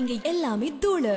இங்க எல்லாமே தூளு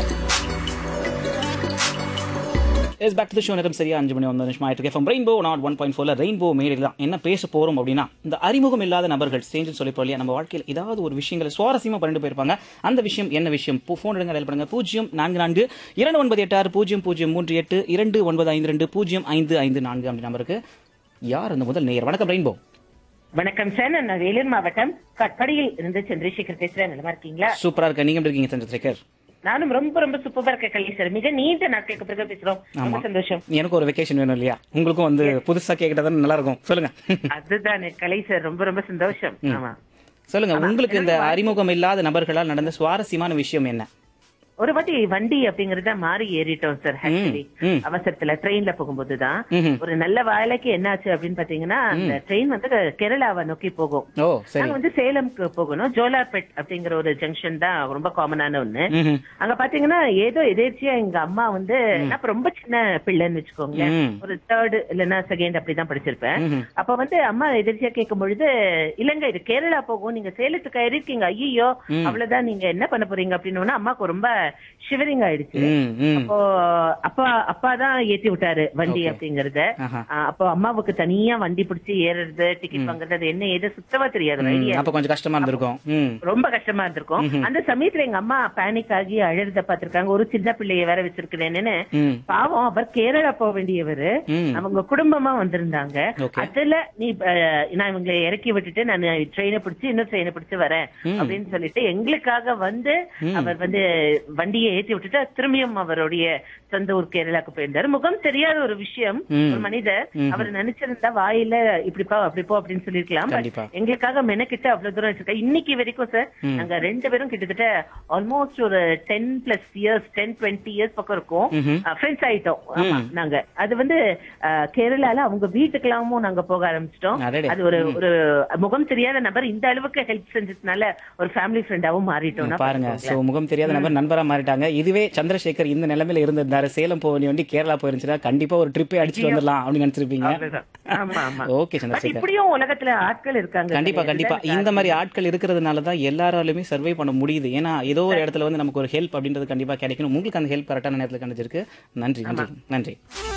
இஸ் பேக் டு ஷோ நேரம் சரியா அஞ்சு மணி ஒன்பது நிமிஷம் ஆயிட்டு இருக்கேன் ரெயின்போ நாட் ஒன் பாயிண்ட் ஃபோர்ல ரெயின்போ மேடையில் தான் என்ன பேச போறோம் அப்படின்னா இந்த அறிமுகம் இல்லாத நபர்கள் ஸ்டேஜில் சொல்லி இல்லையா நம்ம வாழ்க்கையில் ஏதாவது ஒரு விஷயங்களை சுவாரஸ்யமா பண்ணிட்டு போயிருப்பாங்க அந்த விஷயம் என்ன விஷயம் ஃபோன் எடுங்க டயல் பண்ணுங்க பூஜ்ஜியம் நான்கு நான்கு இரண்டு ஒன்பது எட்டு ஆறு பூஜ்ஜியம் பூஜ்ஜியம் மூன்று எட்டு இரண்டு ஒன்பது ஐந்து ரெண்டு பூஜ்ஜியம் ஐந்து ஐந்து நான்கு அப்படி நம்பருக்கு யார் அந்த முதல் நேயர் வணக்கம் ரெயின்போ வணக்கம் சார் நான் வேலூர் மாவட்டம் கட்படியில் இருந்து சந்திரசேகர் பேசுறேன் நல்லா இருக்கீங்களா சூப்பரா இருக்க நீங்க எப்படி இருக்கீங்க சந்திரசேகர் நானும் ரொம்ப ரொம்ப சூப்பரா இருக்க கல்வி சார் மிக நீண்ட நாட்களுக்கு பிறகு பேசுறோம் ரொம்ப ஆமா. சந்தோஷம் எனக்கு ஒரு வெக்கேஷன் வேணும் இல்லையா உங்களுக்கும் வந்து புதுசா கேட்கறதா நல்லா இருக்கும் சொல்லுங்க அதுதான் கலை சார் ரொம்ப ரொம்ப சந்தோஷம் ஆமா சொல்லுங்க உங்களுக்கு இந்த அறிமுகம் இல்லாத நபர்களால் நடந்த சுவாரஸ்யமான விஷயம் என்ன ஒரு வாட்டி வண்டி அப்படிங்கறத மாறி ஏறிட்டோம் சார் ஆக்சுவலி ம். அவசரத்துல ட்ரெயின்ல போகும்போதுதான் ம்ஹும். ஒரு நல்ல வேலைக்கு என்னாச்சு அப்படின்னு பாத்தீங்கன்னா அந்த ட்ரெயின் வந்து கேரளாவை நோக்கி போகும் ஓ சரி நாங்க வந்து சேலம்க்கு போகணும் ஜோலார்பேட் அப்படிங்கிற ஒரு ஜங்ஷன் தான் ரொம்ப காமனான ஒண்ணு ம்ஹும். அங்க பாத்தீங்கன்னா ஏதோ எதேர்ச்சியா எங்க அம்மா வந்து நான் அப்ப ரொம்ப சின்ன பிள்ளைன்னு வச்சுக்கோங்க ம். ஒரு தேர்ட் இல்லைன்னா செகண்ட் அப்படிதான் படிச்சிருப்பேன் ம்ஹும். அப்ப வந்து அம்மா எதிர்ச்சியா கேட்கும் பொழுது இல்லங்க இது கேரளா போகும் நீங்க சேலத்துக்கு இருக்கீங்க ஐயோ அவ்வளவுதான் நீங்க என்ன பண்ண போறீங்க அப்படின்னு அம்மாக்கு ரொம்ப ஷிவரிங் ஆயிடுச்சு ம், ம். அப்போ அப்பா அப்பா தான் ஏத்தி விட்டாரு வண்டி Okay. அப்படிங்கறத ஆஹா. ஆ, அப்போ அம்மாவுக்கு தனியா வண்டி பிடிச்சி ஏறுறது டிக்கெட் வாங்குறது அது என்ன ஏது சுத்தமா தெரியாது ம், ஐடியா அப்ப கொஞ்சம் கஷ்டமா இருந்திருக்கும் ம் ரொம்ப கஷ்டமா இருந்திருக்கும் அந்த சமயத்துல எங்க அம்மா பேனிக் ஆகி அழுறத பாத்திருக்காங்க ஒரு சின்ன பிள்ளைய வேற வச்சிருக்கிறேன்னு ம் பாவம் அவர் கேரளா போக வேண்டியவரு ம். அவங்க குடும்பமா வந்திருந்தாங்க Okay. அதுல நீ அஹ், நான் இவங்களை இறக்கி விட்டுட்டு நான் ட்ரெயினை பிடிச்சு இன்னொரு ட்ரெயினை பிடிச்சு வரேன் அப்படின்னு சொல்லிட்டு எங்களுக்காக வந்து அவர் வந்து வண்டியை ஏத்தி விட்டுட்டு திரும்பியும் அவருடைய சொந்த ஊர் கேரளாக்கு போயிருந்தாரு முகம் தெரியாத ஒரு விஷயம் ம். ஒரு மனிதர் அவர் நினைச்சிருந்தா வாயில இப்படிப்பா அப்படிப்போ அப்படின்னு சொல்லிருக்கலாம் But கண்டிப்பா. எங்களுக்காக மெனக்கிட்டு அவ்வளவு தூரம் வச்சிருக்கேன் இன்னைக்கு வரைக்கும் சார் நாங்க ரெண்டு பேரும் கிட்டத்தட்ட ஆல்மோஸ்ட் ஒரு ten plus years ten twenty years பக்கம் இருக்கும் ஃப்ரெண்ட்ஸ் ஆயிட்டோம் ஆமா நாங்க அது வந்து அஹ், கேரளால அவங்க வீட்டுக்கெல்லாமும் நாங்க போக ஆரம்பிச்சிட்டோம் அடடே. அது ஒரு ஒரு முகம் தெரியாத நபர் இந்த அளவுக்கு ஹெல்ப் செஞ்சதுனால ஒரு ஃபேமிலி ஃப்ரெண்டாவும் மாறிட்டோம்னா பாருங்க சோ பாத்துக்கோங்களேன். முகம் தெரியாத நபர் நண்பரா மாறிட்டாங்க இதுவே சந்திரசேகர் இந்த நிலைமையில இருந்திருந்தாரு சேலம் போக வேண்டிய வண்டி கேரளா போயிருந்துச்சுன்னா கண்டிப்பா ஒரு ட்ரிப்பே அடிச்சுட்டு வந்துடலாம் அப்படின்னு நினைச்சிருப்பீங்க அவ்வளவுதான். ஆமா ஆமா ஓகே பட் சந்திரசேகர் இப்படியும் உலகத்துல ஆட்கள் இருக்காங்க கண்டிப்பா சார். கண்டிப்பா இதுதான் இந்த மாதிரி ஆட்கள் இருக்கிறதுனால தான் எல்லாராலுமே சர்வை பண்ண முடியுது ஏன்னா ஏதோ ஒரு இடத்துல வந்து நமக்கு ஒரு ஹெல்ப் அப்படின்றது கண்டிப்பா கிடைக்கணும் உங்களுக்கு அந்த ஹெல்ப் கரெக்டான நேரத்துல கிடைச்சிருக்கு நன்றி நன்றி நன்றி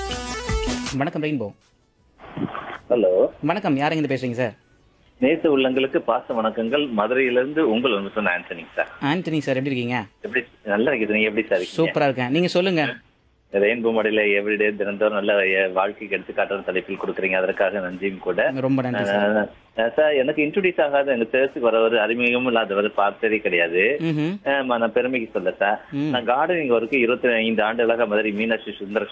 வணக்கம் ரெயின்போ ஹலோ வணக்கம் யாருங்க இருந்து பேசுறீங்க சார் நேச உள்ளங்களுக்கு பாச வணக்கங்கள் மதுரையிலிருந்து உங்கள் வந்து சொன்ன ஆண்டனி சார் ஆண்டனி சார் எப்படி இருக்கீங்க எப்படி நல்லா இருக்குது நீங்க எப்படி சார் இருக்கீங்க சூப்பரா இருக்கேன் நீங்க சொல்லுங்க ரெயின்போ மாடல எவ்ரிடே தினந்தோறும் நல்ல எ- வாழ்க்கைக்கு எடுத்துக்காட்டுற தலைப்பில் கொடுக்குறீங்க அதற்காக நன்றியும் கூட ரொம்ப நன்றி சார் அஹ் சார் எனக்கு இன்ட்ரோடியூஸ் ஆகாத எங்க சேர்த்துக்கு வரவர் அறிமுகமும் இல்லாதவர் பார்த்ததே கிடையாது ம்ஹும். அஹ் நான் பெருமைக்கு சொல்ல சார் நான் கார்டனிங் ஒர்க்கு இருபத்தி ஐந்து ஆண்டுகளாக மதுரை மீனாட்சி சுந்தர